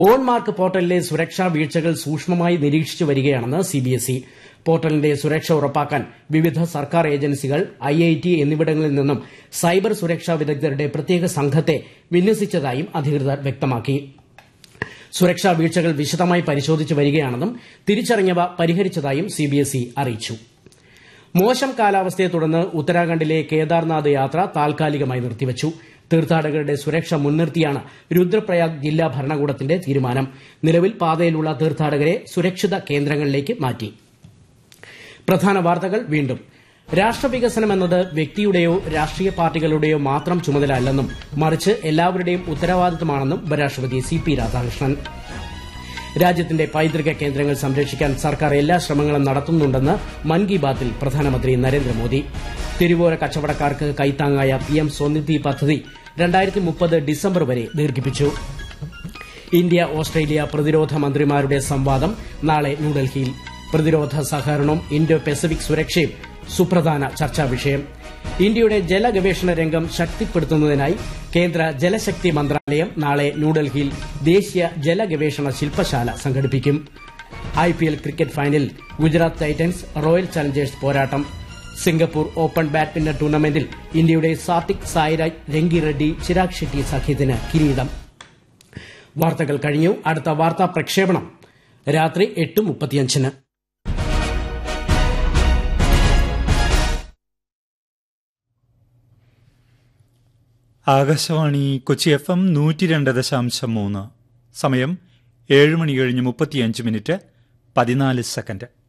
on mark പോർട്ടലിലെ സുരക്ഷാ വീഴ്ചകൾ സൂക്ഷ്മമായി നിരീക്ഷിച്ചു വരികയാണെന്ന് സിബിഎസ്ഇ പോർട്ടലിന്റെ സുരക്ഷ ഉറപ്പാക്കാൻ വിവിധ സർക്കാർ ഏജൻസികൾ ഐഐടി എന്നിവിടങ്ങളിൽ നിന്നും സൈബർ സുരക്ഷാ വിദഗ്ധരുടെ പ്രത്യേക സംഘത്തെ വിന്യസിച്ചതായും അധികൃതർ വ്യക്തമാക്കി സുരക്ഷാ വീഴ്ചകൾ വിശദമായി പരിശോധിച്ചു വരികയാണെന്നും തിരിച്ചറിഞ്ഞവ പരിഹരിച്ചതായും സിബിഎസ്ഇ അറിയിച്ചു മോശം കാലാവസ്ഥയെ തുടർന്ന് ഉത്തരാഖണ്ഡിലെ കേദാർനാഥ് യാത്ര താൽക്കാലികമായി നിർത്തിവച്ചു തീർത്ഥാടകരുടെ സുരക്ഷ മുൻനിർത്തിയാണ് രുദ്രപ്രയാഗ് ജില്ലാ ഭരണകൂടത്തിന്റെ തീരുമാനം നിലവിൽ പാതയിലുള്ള തീർത്ഥാടകരെ സുരക്ഷിത കേന്ദ്രങ്ങളിലേക്ക് മാറ്റി പ്രധാന വാർത്തകൾ വീണ്ടും രാഷ്ട്രവികസനം എന്നത് വ്യക്തിയുടെയോ രാഷ്ട്രീയ പാർട്ടികളുടെയോ മാത്രം ചുമതല അല്ലെന്നും മറിച്ച് എല്ലാവരുടെയും ഉത്തരവാദിത്തമാണെന്നും ഉപരാഷ്ട്രപതി സി പി രാധാകൃഷ്ണൻ രാജ്യത്തിന്റെ പൈതൃക കേന്ദ്രങ്ങൾ സംരക്ഷിക്കാൻ സർക്കാർ എല്ലാ ശ്രമങ്ങളും നടത്തുന്നുണ്ടെന്ന് മൻ കി ബാത്തിൽ പ്രധാനമന്ത്രി നരേന്ദ്രമോദി തിരുവോര കച്ചവടക്കാർക്ക് കൈത്താങ്ങായ പിഎം സ്വനിധി പദ്ധതി രണ്ടായിരത്തി മുപ്പത് ഡിസംബർ വരെ ദീർഘിപ്പിച്ചു ഇന്ത്യ ഓസ്ട്രേലിയ പ്രതിരോധ മന്ത്രിമാരുടെ സംവാദം നാളെ ന്യൂഡൽഹിയിൽ പ്രതിരോധ സഹകരണവും ഇൻഡോ പെസഫിക് സുരക്ഷയും സുപ്രധാന ചർച്ചാ വിഷയം ഇന്ത്യയുടെ ജലഗവേഷണ രംഗം ശക്തിപ്പെടുത്തുന്നതിനായി കേന്ദ്ര ജലശക്തി മന്ത്രാലയം നാളെ ന്യൂഡൽഹിയിൽ ദേശീയ ജലഗവേഷണ ശില്പശാല സംഘടിപ്പിക്കും ഐപിഎൽ ക്രിക്കറ്റ് ഫൈനലിൽ ഗുജറാത്ത് ടൈറ്റൻസ് റോയൽ ചലഞ്ചേഴ്സ് പോരാട്ടം സിംഗപ്പൂർ ഓപ്പൺ ബാഡ്മിന്റൺ ടൂർണമെന്റിൽ ഇന്ത്യയുടെ സാത്വിക് സായിരാജ് രംഗി റെഡ്ഡി ചിരാഗ് ഷെട്ടി സഖ്യത്തിന് കിരീടം വാർത്തകൾ കഴിഞ്ഞു അടുത്ത വാർത്താ പ്രക്ഷേപണം രാത്രി എട്ട് മുപ്പത്തിയഞ്ചിന് ആകാശവാണി കൊച്ചി എഫ് എം നൂറ്റി രണ്ട് ദശാംശം മൂന്ന് സമയം ഏഴ് മണി കഴിഞ്ഞ് മുപ്പത്തിയഞ്ച് മിനിറ്റ് പതിനാല് സെക്കൻഡ്